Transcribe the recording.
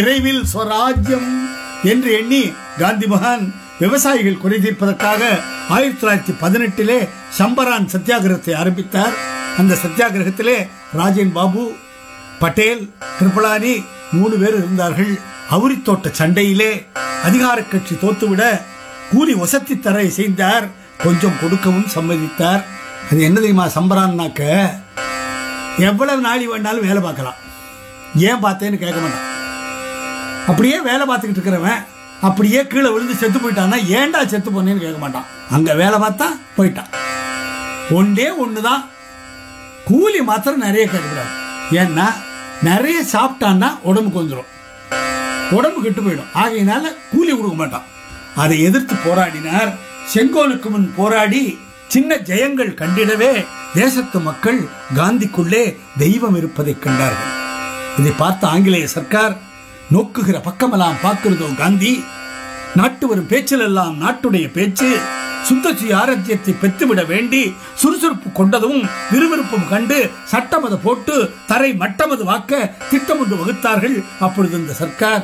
விரைவில் ஸ்வராஜ்யம் என்று எண்ணி காந்தி மகான் விவசாயிகள் குறை தீர்ப்பதற்காக ஆயிரத்தி தொள்ளாயிரத்தி பதினெட்டிலே சம்பரான் சத்தியாகிரகத்தை ஆரம்பித்தார் அந்த சத்தியாகிரகத்திலே ராஜேன் பாபு பட்டேல் கிருபலானி மூணு பேர் இருந்தார்கள் அவுரித்தோட்ட சண்டையிலே அதிகார கட்சி தோத்துவிட கூலி வசத்தி தர இசைந்தார் கொஞ்சம் கொடுக்கவும் சம்மதித்தார் அது என்ன தெரியுமா சம்பரான்னாக்க எவ்வளவு நாளி வேணாலும் வேலை பார்க்கலாம் ஏன் பார்த்தேன்னு கேட்க மாட்டான் அப்படியே வேலை பார்த்துக்கிட்டு இருக்கிறவன் அப்படியே கீழே விழுந்து செத்து போயிட்டான்னா ஏன்டா செத்து போனேன்னு கேட்க மாட்டான் அங்க வேலை பார்த்தா போயிட்டான் ஒன்றே ஒண்ணுதான் கூலி மாத்திரம் நிறைய கேட்கக்கூடாது ஏன்னா நிறைய சாப்பிட்டான்னா உடம்புக்கு வந்துடும் உடம்பு கெட்டு போயிடும் ஆகையினால கூலி கொடுக்க மாட்டான் அதை எதிர்த்து போராடினார் செங்கோலுக்கு முன் போராடி சின்ன ஜெயங்கள் கண்டிடவே தேசத்து மக்கள் காந்திக்குள்ளே தெய்வம் இருப்பதைக் கண்டார்கள் இதை பார்த்த ஆங்கிலேய சர்க்கார் நோக்குகிற பக்கமெல்லாம் பார்க்கிறதோ காந்தி நாட்டு வரும் பேச்சிலெல்லாம் நாட்டுடைய பேச்சு சுத்தசி ஆரோக்கியத்தை பெற்றுவிட வேண்டி சுறுசுறுப்பு கொண்டதும் விறுவிறுப்பும் கண்டு சட்டமத போட்டு தரை மட்டமது வாக்க திட்டம் ஒன்று வகுத்தார்கள் அப்பொழுது இந்த சர்க்கார்